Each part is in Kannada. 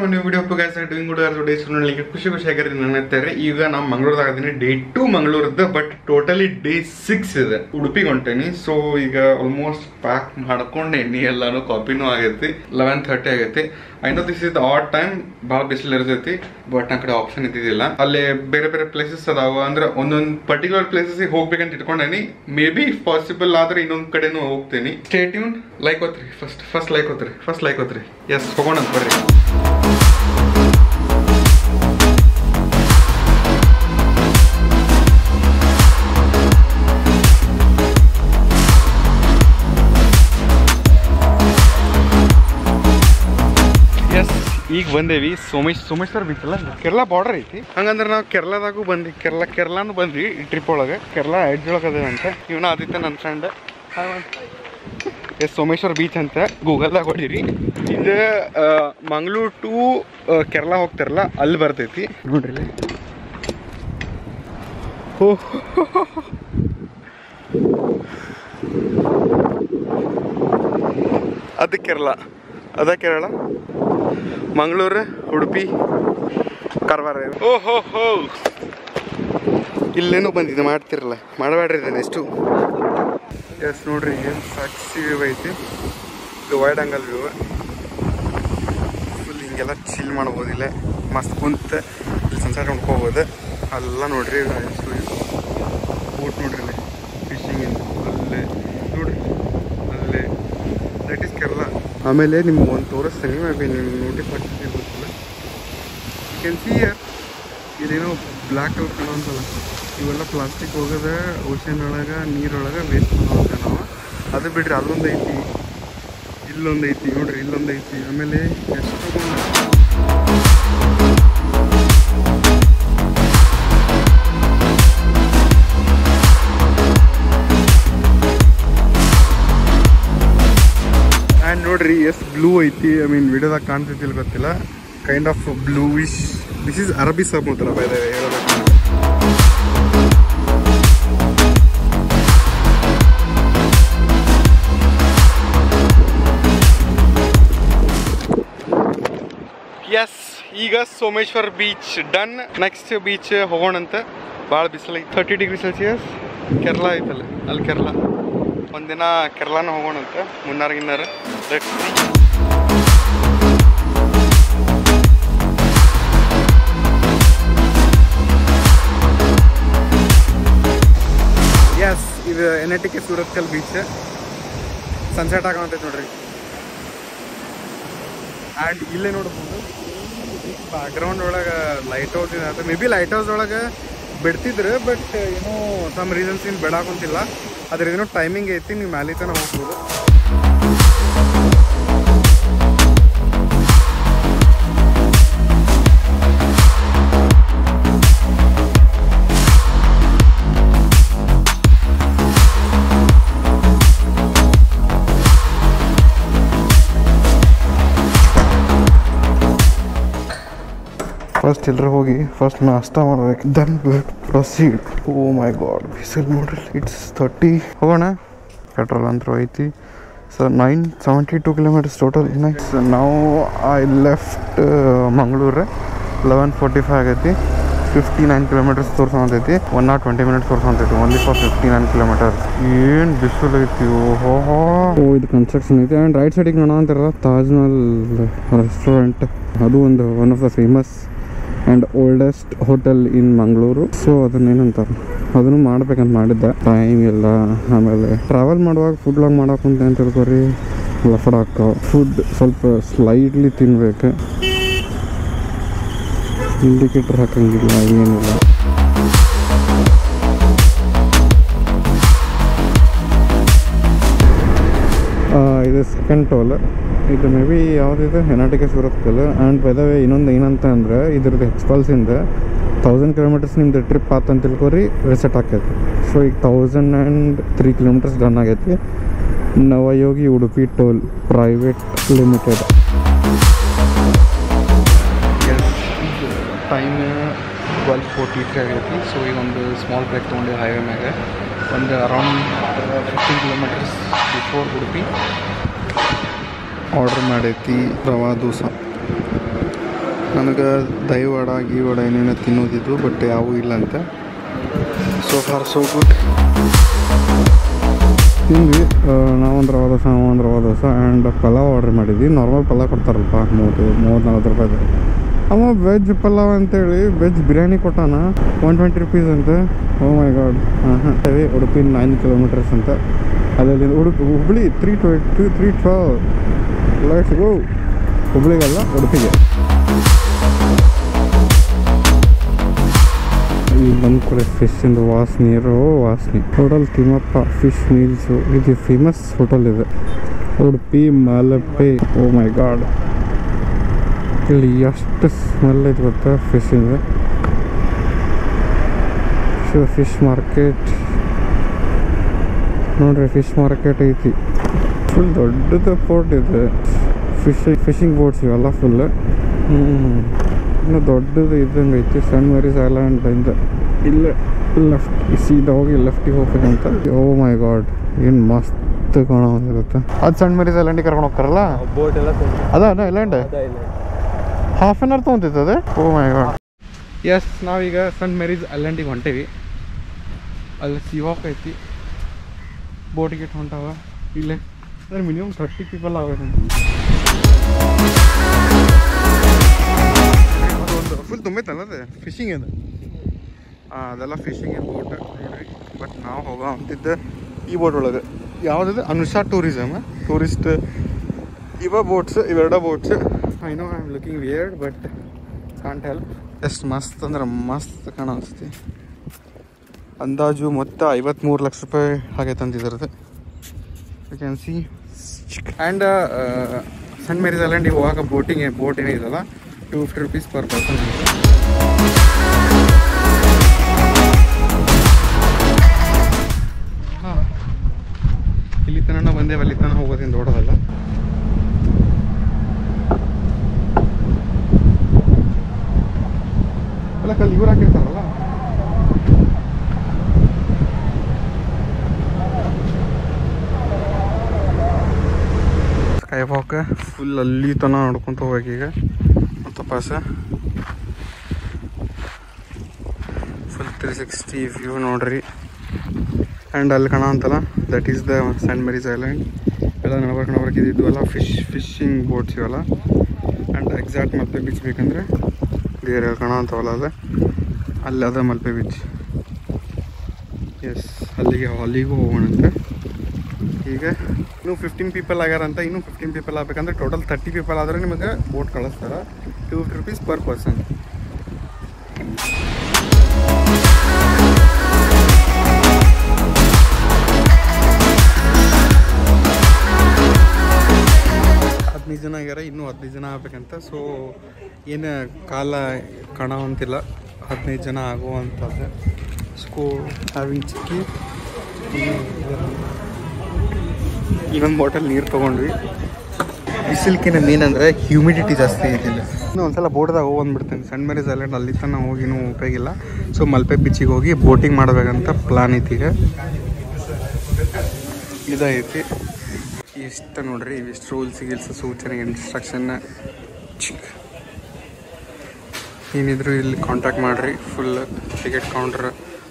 ನೀವು video guys doing good are days ನೋಡ್ಲಿಕ್ಕೆ ಖುಷಿ ಖುಷಿ ಆಗಿರಿ ನನ್ನ ಹತ್ತಿರ ಈಗ ನಾವು ಮಂಗಳೂರದಾಗ ಅದೀನಿ ಡೇ ಟು ಮಂಗಳೂರದ ಬಟ್ ಟೋಟಲಿ ಡೇ ಸಿಕ್ಸ್ ಇದೆ ಉಡುಪಿಗೆ ಹೊಂಟೇನಿ ಸೊ ಈಗ ಆಲ್ಮೋಸ್ಟ್ ಪ್ಯಾಕ್ ಮಾಡ್ಕೊಂಡೇನಿ ಎಲ್ಲಾನು ಕಾಪಿನೂ ಆಗೈತಿ ಲೆವೆನ್ ಥರ್ಟಿ ಆಗೈತಿ I know this is the hot time ಭಾಳ ಬಿಸಿಲು ಇರ್ತೈತಿ ಬಟ್ ನನ್ನ ಕಡೆ ಆಪ್ಷನ್ ಇದ್ದಿದ್ದಿಲ್ಲ ಅಲ್ಲಿ ಬೇರೆ ಬೇರೆ ಪ್ಲೇಸಸ್ ಅದಾವ ಅಂದ್ರೆ ಒಂದೊಂದು ಪರ್ಟಿಕ್ಯುಲರ್ ಪ್ಲೇಸಸ್ ಹೋಗ್ಬೇಕಂತ ಇಟ್ಕೊಂಡೇನಿ ಮೇ ಬಿ ಪಾಸಿಬಲ್ ಆದ್ರೆ ಇನ್ನೊಂದ್ ಕಡೆನೂ ಹೋಗ್ತೀನಿ ಸ್ಟೇಟ್ಯೂನ್ ಲೈಕ್ ಓದ್ರಿ ಫಸ್ಟ್ ಫಸ್ಟ್ ಲೈಕ್ ಓದ್ರಿ ಫಸ್ಟ್ ಲೈಕ್ ಓದ್ರಿ ಎಸ್ ಹೋಗೋಣ ಅಂತ ಬರ್ರಿ ಎಸ್ ಈಗ ಬಂದೇವಿ ಸೋಮೇಶ್ ಸೋಮೇಶ್ವರ ಬೀಚ್ ಅಲ್ಲ ಕೇರಳ ಬಾರ್ಡರ್ ಐತಿ ಹಂಗಂದ್ರೆ ನಾವು ಕೇರಳದಾಗೂ ಬಂದ್ವಿ ಕೇರಳ ಕೇರಳನೂ ಬಂದ್ವಿ ಈ ಟ್ರಿಪ್ ಒಳಗೆ ಕೇರಳ ಎಡ್ಜ್ ಒಳಗೆ ಅದೇ ಅಂತ ಇವನ ಆದಿತ್ಯ ನನ್ನ ಫ್ರೆಂಡ್ ಎಸ್ ಸೋಮೇಶ್ವರ ಬೀಚ್ ಅಂತ ಗೂಗಲ್ದಾಗ ಹೊಡೀರಿ ಇದು ಮಂಗಳೂರು ಟು ಕೇರಳ ಹೋಗ್ತಾರಲ್ಲ ಅಲ್ಲಿ ಬರ್ತೈತಿ ನೋಡ್ರಿ ಇಲ್ಲಿ. ಹೋ ಅದು ಕೇರಳ ಅದ ಕೇರಳ ಮಂಗಳೂರು ಉಡುಪಿ ಕಾರವಾರ ಓಹೋ ಹೋ ಇಲ್ಲೇನೋ ಬಂದಿದೆ ಮಾಡ್ತಿರಲ್ಲ ಮಾಡಬೇಡ್ರಿ ಇದನ್ನ ಎಷ್ಟು ಎಸ್ ನೋಡ್ರಿ ಏನು ಸಾಕ್ಷಿ ವ್ಯೂ ಐತಿ ಇದು ವೈಡ್ ಆಂಗಲ್ ವ್ಯೂ ಫುಲ್ ಹಿಂಗೆಲ್ಲ ಚಿಲ್ ಮಾಡ್ಬೋದಿಲ್ಲ ಮಸ್ತ್ ಕುಂತ ಇಲ್ಲಿ ಸನ್ಸೆಟ್ ಹೊಂದ್ಕೋಬೋದು ಅಲ್ಲ ನೋಡ್ರಿ ಎಷ್ಟು ಬೋಟ್ ನೋಡ್ರಿ ಇಲ್ಲಿ ಫಿಶಿಂಗ್ ಅಲ್ಲೇ ನೋಡ್ರಿ ಅಲ್ಲೇ ದಟ್ ಈಸ್ ಕೇರಳ ಆಮೇಲೆ ನಿಮ್ಗೆ ಒಂದು ತೋರಿಸ್ತೀನಿ ಮೇ ಬಿ ನಿಮ್ಗೆ ನೋಟಿಫಿಕೇಶನ್ ಗೊತ್ತಿಲ್ಲ ಯು ಕ್ಯಾನ್ ಸಿ ಇಯರ್ ಇದೇನೋ ಬ್ಲ್ಯಾಕ್ ಕಲರ್ ಕಾಣೋಂತಲ್ಲ ಇವೆಲ್ಲ ಪ್ಲಾಸ್ಟಿಕ್ ಹೋಗದ ಓಷನ್ ಒಳಗೆ ನೀರೊಳಗೆ ವೇಸ್ಟ್ ಮಾಡೋಕೆ ನಾವು ಅದು ಬಿಡ್ರಿ ಅಲ್ಲೊಂದು ಐತಿ ಇಲ್ಲೊಂದು ಐತಿ ನೋಡ್ರಿ ಇಲ್ಲೊಂದು ಐತಿ ಆಮೇಲೆ ಎಷ್ಟು ಆ್ಯಂಡ್ ನೋಡ್ರಿ ಎಷ್ಟು ಬ್ಲೂ ಐತಿ ಐ ಮೀನ್ ವಿಡಿಯೋದಾಗ ಕಾಣ್ತೈತಿಲ್ಲ ಗೊತ್ತಿಲ್ಲ kind of bluish this is ಅರಬಿ ಸಮುದ್ರ ಬೈ ದ ಹೇಳಬೇಕು ಎಸ್ ಈಗ Someshwar beach done next beach ಹೋಗೋಣಂತ ಭಾಳ ಬಿಸಿಲು ಐತಿ ಥರ್ಟಿ ಡಿಗ್ರಿ ಸೆಲ್ಸಿಯಸ್ ಕೇರಳ ಐತಲ್ಲ ಅಲ್ಲಿ ಕೇರಳ ಒಂದಿನ ಕೇರಳನ ಹೋಗೋಣಂತ ಮುನ್ನಾರ್ ಗಿನ್ನಾರ ಲೆಟ್ಸ್ ಎಸ್ ಇದು N I T K Surathkal beach sunset ಆಗಂತೈತೆ ನೋಡ್ರಿ ಆ್ಯಂಡ್ ಇಲ್ಲೇ ನೋಡ್ಬೋದು ಬ್ಯಾಕ್ಗ್ರೌಂಡ್ ಒಳಗೆ ಲೈಟ್ ಹೌಸ್ ಇದೆ ಅಂತ ಮೇ ಬಿ ಲೈಟ್ ಹೌಸ್ ಒಳಗೆ ಬಿಡ್ತಿದ್ರು ಬಟ್ ಏನೋ ಸಮ್ ರೀಸನ್ಸ್ ಏನು ಬಿಡಾಕೊಂತಿಲ್ಲ ಅದ್ರ ಏನೋ ಟೈಮಿಂಗ್ ಐತಿ ನೀವು ಮ್ಯಾಲೆ ತನಕ ಹೋಗ್ಬೋದು ಫಸ್ಟ್ ಎಲ್ಲರೂ ಹೋಗಿ ಫಸ್ಟ್ ನಾಷ್ಟ ಮಾಡ್ಬೇಕು then proceed oh my god ಬಿಸಿಲು ನೋಡ್ರಿ ಇಟ್ಸ್ ತರ್ಟಿ ಹೋಗೋಣ ಪೆಟ್ರೋಲ್ ಅಂತೂ ಐತಿ so nine seventy two kilometres total next ನಾವು I left Mangaluru eleven forty five ಆಗೈತಿ ಫಿಫ್ಟಿ ನೈನ್ ಕಿಲೋಮೀಟರ್ಸ್ ತೋರ್ಸೋಂತೈತಿ ಒನ್ ನಾಟ್ ಟ್ವೆಂಟಿ ಮಿನಿಟ್ಸ್ ತೋರ್ಸೋಂತೈತಿ only for fifty nine kilometres ಏನು ಬಿಸಿಲು ಐತಿ ಓಹೋ ಓ ಇದು ಕನ್ಸ್ಟ್ರಕ್ಷನ್ ಐತಿ ಆ್ಯಂಡ್ ರೈಟ್ ಸೈಡಿಗೆ ನೋಡೋ ಅಂತಾರಲ್ಲ ತಾಜ್ ಮಹಲ್ ರೆಸ್ಟೋರೆಂಟ್ ಅದು ಒಂದು one of the famous and oldest hotel in Mangaluru so ಅದನ್ನೇನಂತಾರೆ ಅದನ್ನು ಮಾಡ್ಬೇಕಂತ ಮಾಡಿದ್ದೆ ಟೈಮ್ ಇಲ್ಲ ಆಮೇಲೆ ಟ್ರಾವೆಲ್ ಮಾಡುವಾಗ ಫುಡ್ ಲಾಗ್ ಮಾಡಕ್ಕಂತ ಅಂತ ತಿಳ್ಕೊರಿ ಲಫಡ ಹಾಕೋ ಫುಡ್ ಸ್ವಲ್ಪ ಸ್ಲೈಟ್ಲಿ ತಿನ್ಬೇಕು ಇಂಡಿಕೇಟರ್ ಹಾಕಂಗಿಲ್ಲ ಏನಿಲ್ಲ ಆ, ಇದು ಸೆಕೆಂಡ್ ಟೋಲ್ ಇದು ಮೇ ಬಿ ಯಾವುದಿದೆ ಹೆನಾಟಿಕೆ ಸೂರತ್ಕಲ್ ಆ್ಯಂಡ್ ಬೈದವೆ ಇನ್ನೊಂದು ಏನಂತ ಅಂದ್ರೆ ಇದ್ರದ್ದು ಎಕ್ಸ್ಪಲ್ಸಿಂದ ತೌಸಂಡ್ ಕಿಲೋಮೀಟರ್ಸ್ ನಿಮ್ದು ಟ್ರಿಪ್ ಆತ ಅಂತ ತಿಳ್ಕೊರಿ ರಿಸೆಟ್ ಆಕೈತಿ ಸೊ ಈಗ thousand and three kilometres done ಆಗೈತಿ Navayogi Udupi toll private limited time twelve forty three ಆಗೈತಿ ಸೊ ಈಗ ಒಂದು ಸ್ಮಾಲ್ ಬ್ರೇಕ್ ತೊಗೊಂಡಿವಿ ಹೈವೇ ಮ್ಯಾಗ ಒಂದು around fifteen kilometres before Udupi order ಮಾಡೈತಿ ರವಾ ದೋಸೆ ನನಗೆ ದಹಿ ವಡ ಗೀ ವಡ ಏನೇನೋ ತಿನ್ನೋದಿದ್ದು ಬಟ್ ಯಾವೂ ಇಲ್ಲ ಅಂತ ಸೊ ಫಾರ್ ಸೋ ಗುಡ್ ತಿಂದ್ವಿ ನಾವೊಂದು ರವಾ ದೋಸೆ ನಾವೊಂದು ರವಾ ದೋಸೆ ಆ್ಯಂಡ್ ಪಲಾವ್ ಆರ್ಡ್ರ್ ಮಾಡಿದ್ವಿ ನಾರ್ಮಲ್ ಪಲಾವ್ ಕೊಡ್ತಾರಲ್ಪ ಮೂವತ್ತು ಮೂವತ್ತು ನಲ್ವತ್ತು ರೂಪಾಯಿದು ಅವ ವೆಜ್ ಪಲಾವ್ ಅಂತೇಳಿ ವೆಜ್ ಬಿರಿಯಾನಿ ಕೊಟ್ಟಾನ ಒನ್ ಟ್ವೆಂಟಿ ರುಪೀಸ್ ಅಂತ ಓ ಮೈ ಗಾಡ್ ಹಾಂ ಹಾಂ ಸರಿ ಉಡುಪಿ ನೈನ್ ಕಿಲೋಮೀಟರ್ಸ್ ಅಂತ ಅಲ್ಲಲ್ಲಿ Udupi Hubli three twenty three twelve let's go ಹುಬ್ಳಿಗಲ್ಲ ಉಡುಪಿಗೆ ಈ ಬಂದ ಕೂಡ ಫಿಶಿಂದು ವಾಸನೆ ಇರೋ ವಾಸನೆ ಹೋಟೆಲ್ ತಿಮ್ಮಪ್ಪ ಫಿಶ್ ಮೀಲ್ಸು ಇದು ಫೇಮಸ್ ಹೋಟೆಲ್ ಇದೆ ಉಡುಪಿ ಮಲಪೆ ಓ ಮೈ ಗಾಡ್ ಇಲ್ಲಿ ಎಷ್ಟು ಸ್ಮೆಲ್ ಐತೆ ಗೊತ್ತಾ ಫಿಶಿಂದ ಫಿಶ್ ಮಾರ್ಕೆಟ್ ನೋಡ್ರಿ ಫಿಶ್ ಮಾರ್ಕೆಟ್ ಐತಿ ಫುಲ್ ದೊಡ್ಡದು ಪೋರ್ಟ್ ಇದೆ ಫಿಶ್ ಫಿಶಿಂಗ್ ಬೋಟ್ಸ್ ಇವೆಲ್ಲ ಫುಲ್ ಹ್ಞೂ ಇನ್ನು ದೊಡ್ಡದು ಇದ್ದಂಗೆ ಐತಿ ಸಣ್ಣ ಮೆರೀಸ್ ಐಲ್ಯಾಂಡ್ ಇಂದ ಇಲ್ಲೇ ಲೆಫ್ಟ್ ಸೀದಾ ಹೋಗಿ ಲೆಫ್ಟಿಗೆ ಹೋಗ್ಬೇಕಂತ ಓ ಮೈ ಗಾಡ್ ಏನು ಮಸ್ತ್ ಕಾಣೋದಿರುತ್ತೆ ಅದು ಸಣ್ಣ ಮೆರೀಸ್ ಐಲ್ಯಾಂಡಿಗೆ ಕರ್ಕೊಂಡು ಹೋಗ್ತಾರಲ್ಲ ಬೋಟ್ ಎಲ್ಲ ಅದ ಅದ ಐಲ್ಯಾಂಡ್ ಹಾಫ್ ಆನ್ ಅವರ್ ತೊಗೊಂತೈತೆ ಅದು ಓ ಮೈ ಗಾಡ್ ಎಸ್ ನಾವೀಗ ಸಣ್ಣ ಮೆರೀಸ್ ಐಲ್ಯಾಂಡಿಗೆ ಹೊಂಟೇವಿ ಅಲ್ಲಿ ಸಿವಾಕ್ ಐತಿ ಬೋಟ್ ಗಿಟ್ ಹೊಂಟಾವ ಇಲ್ಲೇ ಅಂದ್ರೆ ಮಿನಿಮಮ್ ಥರ್ಟಿ ಪೀಪಲ್ ಅವ ಫುಲ್ ತುಂಬೈತಲ್ಲ ಅದು ಫಿಶಿಂಗ್ ಅದು ಹಾಂ ಅದೆಲ್ಲ ಫಿಶಿಂಗ್ ಏನು ಬೋಟ್ ನೋಡ್ರಿ ಬಟ್ ನಾವು ಹೋಗೋ ಅಂತಿದ್ದೆ ಈ ಬೋಟ್ ಒಳಗೆ ಯಾವುದಿದೆ ಅನುಷಾ ಟೂರಿಸಮ್ ಟೂರಿಸ್ಟ್ ಇವ ಬೋಟ್ಸ್ ಇವೆರಡ boats I know I am looking weird but can't help ಎಷ್ಟು ಮಸ್ತ್ ಅಂದ್ರೆ ಮಸ್ತ್ ಕಾಣಿಸ್ತಿ ಅಂದಾಜು ಮೊತ್ತ ಐವತ್ತ್ಮೂರು ಲಕ್ಷ ರೂಪಾಯಿ ಆಗೈತೆ ಅಂತ ಇದ್ರದ್ದು ಯು ಕ್ಯಾನ್ ಸಿ ಆ್ಯಂಡ್ ಸಣ್ಣ ಮೇರಿಸ್ ಐಲ್ಯಾಂಡಿಗೆ ಹೋಗಾಕ ಬೋಟಿಂಗ್ ಬೋಟ್ ಏನಿದೆಯಲ್ಲ two fifty rupees per person ಹಾಂ ಇಲ್ಲಿ ತನಕ ಬಂದೇವೆ ಅಲ್ಲಿ ತನಕ ಹೋಗೋದಿಂದ ದೊಡ್ಡದಲ್ಲ ಅಲ್ಲ ಕಲ್ಲಿ ಇವ್ರು ಹಾಕಿರ್ತಾರಲ್ಲ ಸ್ಕೈ ವಾಕ್ ಫುಲ್ ಅಲ್ಲಿ ತನ ನೋಡ್ಕೊಂತ ಹೋಗ್ಬೇಕು ಈಗ ಮತ್ತು ಪಾಸ ಫುಲ್ ತ್ರೀ ಸಿಕ್ಸ್ಟಿ ವ್ಯೂ ನೋಡ್ರಿ ಆ್ಯಂಡ್ ಅಲ್ಲಿ ಕಾಣ ಅಂತಲ್ಲ that is the saint Mary's island ಎಲ್ಲ ನಡ್ಬರ್ಕ್ ನಡ್ಬರ್ಕ್ ಇದ್ದಿದ್ದು ಎಲ್ಲ ಫಿಶ್ ಫಿಶಿಂಗ್ ಬೋಟ್ಸ್ ಇವೆಲ್ಲ ಆ್ಯಂಡ್ ಎಕ್ಸಾಕ್ಟ್ ಮಲ್ಪೆ ಬೀಚ್ ಬೇಕಂದ್ರೆ ಬೇರೆ ಕಾಣ ಅಂತವಲ್ಲ ಅದು ಅಲ್ಲಿ ಅದ ಮಲ್ಪೆ ಬೀಚ್ ಎಸ್ ಅಲ್ಲಿಗೆ ಅಲ್ಲಿಗೂ ಹೋಗೋಣಂತೆ ಈಗ ಇನ್ನೂ ಫಿಫ್ಟೀನ್ ಪೀಪಲ್ ಆಗ್ಯಾರಂತ ಇನ್ನೂ ಫಿಫ್ಟೀನ್ ಪೀಪಲ್ ಆಗ್ಬೇಕಂದ್ರೆ ಟೋಟಲ್ ತರ್ಟಿ ಪೀಪಲ್ ಆದರೆ ನಿಮಗೆ ಬೋಟ್ ಕಳಿಸ್ತಾರೆ two fifty rupees per person ಹದಿನೈದು ಜನ ಆಗ್ಯಾರ ಇನ್ನೂ ಹದಿನೈದು ಜನ ಆಗ್ಬೇಕಂತ ಸೊ ಏನು ಕಾಲ ಕಾಣುವಂತಿಲ್ಲ ಹದಿನೈದು ಜನ ಆಗುವಂಥದ್ದು ಸ್ಕೂ ಹ್ಯಾವಿಂಗ್ ಚಿಕ್ಕಿ ಇನ್ನೊಂದು ಬಾಟಲ್ ನೀರು ತೊಗೊಂಡ್ವಿ ಬಿಸಿಲ್ಕಿನ ಮೇನ್ ಅಂದರೆ ಹ್ಯೂಮಿಡಿಟಿ ಜಾಸ್ತಿ ಐತಿಲ್ಲ ಇನ್ನು ಒಂದ್ಸಲ ಬೋಟ್ದಾಗ ಹೋಗಿ ಬಂದ್ಬಿಡ್ತೇನೆ ಸಣ್ಣ ಮೇರೀಸ್ ಐಲ್ಯಾಂಡ್ ಅಲ್ಲಿ ತನಕ ಹೋಗಿನೂ ಉಪಯೋಗಿಲ್ಲ ಸೊ ಮಲ್ಪೆ ಬೀಚಿಗೆ ಹೋಗಿ ಬೋಟಿಂಗ್ ಮಾಡಬೇಕಂತ ಪ್ಲಾನ್ ಐತಿ ಈಗ ಇದೈತಿ ಇಷ್ಟ ನೋಡ್ರಿ ಇವಿಷ್ಟು ರೂಲ್ಸ್ ಗೀಲ್ಸ್ ಸೂಚನೆ ಇನ್ಸ್ಟ್ರಕ್ಷನ್ ಚಿಕ್ ಏನಿದ್ರು ಇಲ್ಲಿ ಕಾಂಟ್ಯಾಕ್ಟ್ ಮಾಡಿರಿ ಫುಲ್ ಟಿಕೆಟ್ ಕೌಂಟ್ರ್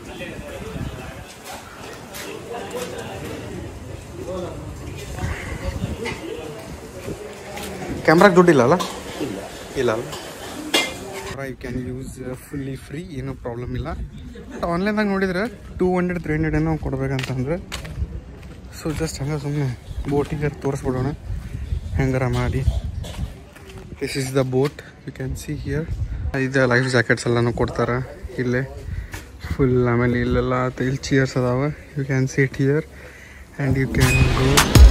ಕ್ಯಾಮ್ರಾಗೆ ದುಡ್ಡಿಲ್ಲ ಅಲ್ಲ ಇಲ್ಲ ಅಲ್ಲ you can use fully free ಏನೂ ಪ್ರಾಬ್ಲಮ್ ಇಲ್ಲ ಬಟ್ ಆನ್ಲೈನ್ದಾಗ ನೋಡಿದ್ರೆ ಟೂ ಹಂಡ್ರೆಡ್ ತ್ರೀ ಹಂಡ್ರೆಡ್ ಏನೋ ಕೊಡ್ಬೇಕಂತಂದ್ರೆ ಸೊ ಜಸ್ಟ್ ಹಂಗೆ ಸುಮ್ಮನೆ ಬೋಟಿಗೆ ತೋರಿಸ್ಬಿಡೋಣ ಹೆಂಗಾರ ಮಾಡಿ this is the boat you can see here ಇದು ಲೈಫ್ ಜಾಕೆಟ್ಸ್ ಎಲ್ಲನೂ ಕೊಡ್ತಾರೆ ಇಲ್ಲೇ ಫುಲ್ ಆಮೇಲೆ ಇಲ್ಲೆಲ್ಲ ಇಲ್ಲಿ ಚೇರ್ಸ್ ಅದಾವೆ you can sit here and you can go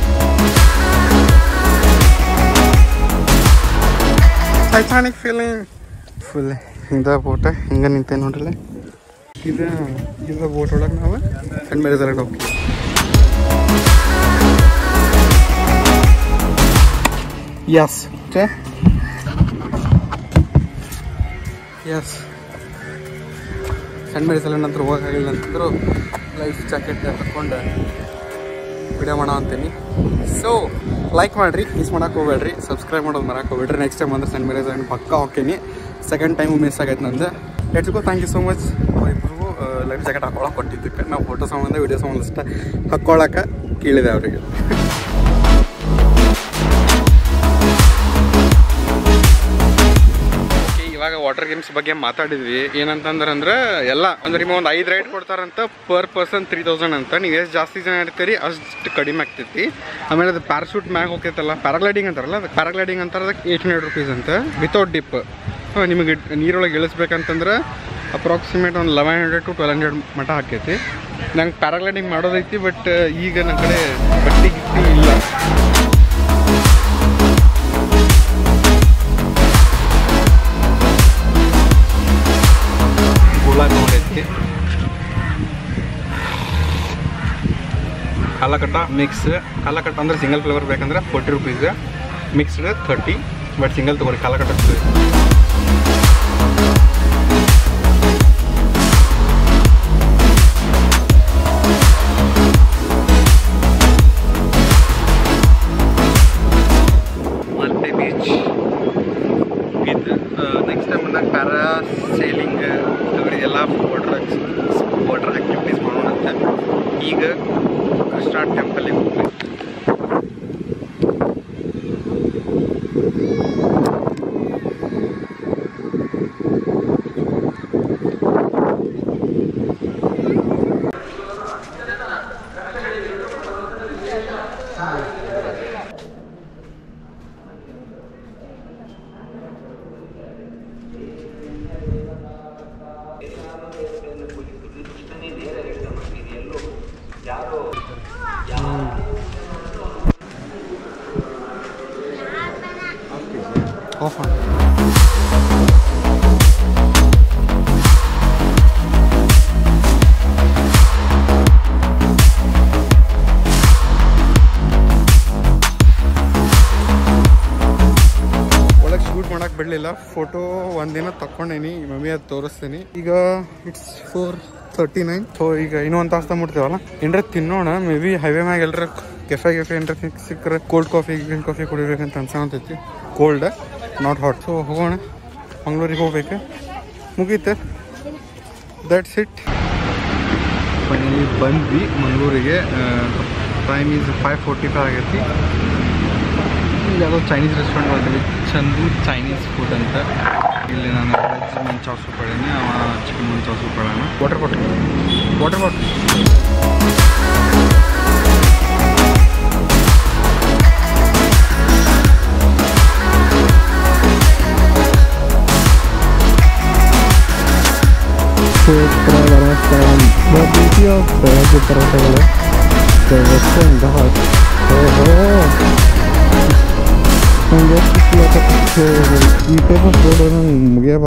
Titanic feeling full ಹಿಂದ ಬೋಟ ಹಿಂಗೆ ನಿಂತೆ ನೋಡ್ರಲ್ಲ ಇದು ಇದು ಬೋಟ್ ಒಳಗೆ ನಾವು ಸಣ್ಣ ಮೇಲೆ ರೆಸಾರ್ಟ್ ಹೋಗ್ತೀವಿ ಯಸ್ ಓಕೆ ಯಸ್ ಸಣ್ಣ ಮೇಲೆ ಸಲ ನಂತರ ಹೋಗೋಕ್ಕಾಗಿಲ್ಲ ಅಂತಂದ್ರು ಲೈಫ್ ಜಾಕೆಟ್ ಹಾಕೊಂಡು ವಿಡಿಯೋ ಮಾಡೋ ಅಂತೀನಿ ಸೊ ಲೈಕ್ ಮಾಡಿರಿ ಮಿಸ್ ಮಾಡಕ್ಕೆ ಹೋಗ್ಬೇಡ್ರಿ ಸಬ್ಸ್ಕ್ರೈಬ್ ಮಾಡೋದು ಮರಕ್ಕೆ ಹೋಗ್ಬೇಡ್ರಿ ನೆಕ್ಸ್ಟ್ ಟೈಮ್ ಅಂದ್ರೆ ಸಣ್ಣ ಮೇಲೆ ಪಕ್ಕ ಹೋಗ್ತೀನಿ ಸೆಕೆಂಡ್ ಟೈಮು ಮಿಸ್ ಆಗೈತೆ ನಂದು let's go thank you so much ಇಬ್ಬರಿಗೂ ಲೈಫ್ ಜಾಕೆಟ್ ಹಾಕೊಳಕ್ಕೆ ಕೊಟ್ಟಿದ್ದಕ್ಕೆ ನಾವು ಫೋಟೋ ಸಂಬಂಧ ವಿಡಿಯೋ ಸಂಬಂಧ ಅಷ್ಟೇ ಹಾಕ್ಕೊಳಕ್ಕೆ ಕೇಳಿದೆ ಅವರಿಗೆ ಇವಾಗ ವಾಟರ್ ಗೇಮ್ಸ್ ಬಗ್ಗೆ ಮಾತಾಡಿದ್ವಿ ಏನಂತಂದ್ರೆ ಅಂದ್ರೆ ಎಲ್ಲ ಅಂದ್ರೆ ನಿಮಗೆ ಒಂದು ಐದು ರೈಡ್ ಕೊಡ್ತಾರಂತ ಪರ್ ಪರ್ಸನ್ ತ್ರೀ ತೌಸಂಡ್ ಅಂತ ನೀವು ಎಷ್ಟು ಜಾಸ್ತಿ ಜನ ಇರ್ತೀರಿ ಅಷ್ಟು ಕಡಿಮೆ ಆಗ್ತೈತಿ ಆಮೇಲೆ ಅದು ಪ್ಯಾರಾಶೂಟ್ ಮ್ಯಾಗ ಹೋಗ್ತೈತಲ್ಲ ಪ್ಯಾರಾಗ್ಲೈಡಿಂಗ್ ಅಂತಾರಲ್ಲ ಅದು ಪ್ಯಾರಾಗ್ಲೈಡಿಂಗ್ ಅಂತಾರೆ ಅದಕ್ಕೆ ಏಯ್ಟ್ ಹಂಡ್ರೆಡ್ ರುಪೀಸ್ ಅಂತ ವಿತೌಟ್ ಡಿಪ್ ನಿಮಗೆ ನೀರೊಳಗೆ ಇಳಿಸ್ಬೇಕಂತಂದ್ರೆ ಅಪ್ರಾಕ್ಸಿಮೇಟ್ ಒಂದು eleven hundred to twelve hundred ಮಟ ಹಾಕೈತಿ ನಂಗೆ ಪ್ಯಾರಾಗ್ಲೈಡಿಂಗ್ ಮಾಡೋದೈತಿ ಬಟ್ ಈಗ ನನ್ನ ಕಡೆ ಬಟ್ಟಿ ಗಿಟ್ಟಿ ಇಲ್ಲ ಗುಲಾಬ್ ನೋಡೈತಿ ಕಾಲಕಟ್ಟ ಮಿಕ್ಸ್ ಕಾಲಕಟ್ಟ ಅಂದ್ರೆ ಸಿಂಗಲ್ ಫ್ಲೇವರ್ ಬೇಕಂದ್ರೆ forty rupees mixed thirty but single ತೊಗೊರಿ kala khatta Malpe beach with next time ಬಂದಾಗ ಪ್ಯಾರಾ ಸೇಲಿಂಗ್ ಎಲ್ಲ ವಾಟರ್ ವಾಟರ್ ಆ್ಯಕ್ಟಿವಿಟೀಸ್ ಮಾಡೋಣ ಅಂತ ಈಗ ಕೃಷ್ಣ ಟೆಂಪಲ್ಗೆ ಹೋಗ್ಬೇಕು ಆಫ್ ಮಾಡಿ ಒಳಗೆ ಶೂಟ್ ಮಾಡಕ್ಕೆ ಬಿಡಲಿಲ್ಲ ಫೋಟೋ ಒಂದಿನ ತಕೊಂಡೇನಿ ಮಮ್ಮಿ ಅದು ತೋರಿಸ್ತೀನಿ ಈಗ it's four thirty nine so ಈಗ ಇನ್ನೂ ಒಂದು ತಾಸು ಮುಟ್ತೀವಲ್ಲ ಏನ್ರ ತಿನ್ನೋಣ ಮೇ ಬಿ ಹೈವೇ ಮ್ಯಾಗ ಎಲ್ಲರ ಕೆಫೆ ಕೆಫೆ ಏನ್ರ ಸಿಕ್ಕರೆ ಕೋಲ್ಡ್ ಕಾಫಿ ಗ್ರೀನ್ ಕಾಫಿ ಕುಡಿಬೇಕಂತ ಅನ್ಸಂತೈತಿ ಕೋಲ್ಡ್ ನಾಟ್ ಹಾಟ್ ಸೊ ಹೋಗೋಣ ಮಂಗ್ಳೂರಿಗೆ ಹೋಗ್ಬೇಕು ಮುಗೀತೆ ದಟ್ಸ್ ಇಟ್ ಫೈನಲಿ ಬಂದ್ವಿ ಮಂಗಳೂರಿಗೆ time is five forty five ಆಗೈತಿ ಇಲ್ಲಿ ಯಾವುದೋ ಚೈನೀಸ್ ರೆಸ್ಟೋರೆಂಟ್ ಬಂದಿವಿ ಚಂದು ಚೈನೀಸ್ ಫುಡ್ ಅಂತ ಇಲ್ಲಿ ನಾನು ವೆಜ್ ಮಂಚಾವ್ ಸೂಪ್ ಹೇಳೀನಿ ಅವ ಚಿಕನ್ ಮಂಚಾವ್ ಸೂಪ್ ಹೇಳೋಣ ವಾಟರ್ ಬಾಟಲ್ ವಾಟರ್ ಬಾಟಲ್ ಕ್ಷೇತ್ರ ಧರ್ಮಸ್ಥಳ ರೀತಿಯ ಬೆಳಗ್ಗೆ ಪರ್ವತಗಳು ವೆಸ್ಟರ್ನ್ ಘಾಟ್ ಓಹೋ ನನಗೆ ಈ ಪೇಪರ್ ರೋಡ್ ಮುಗಿಯ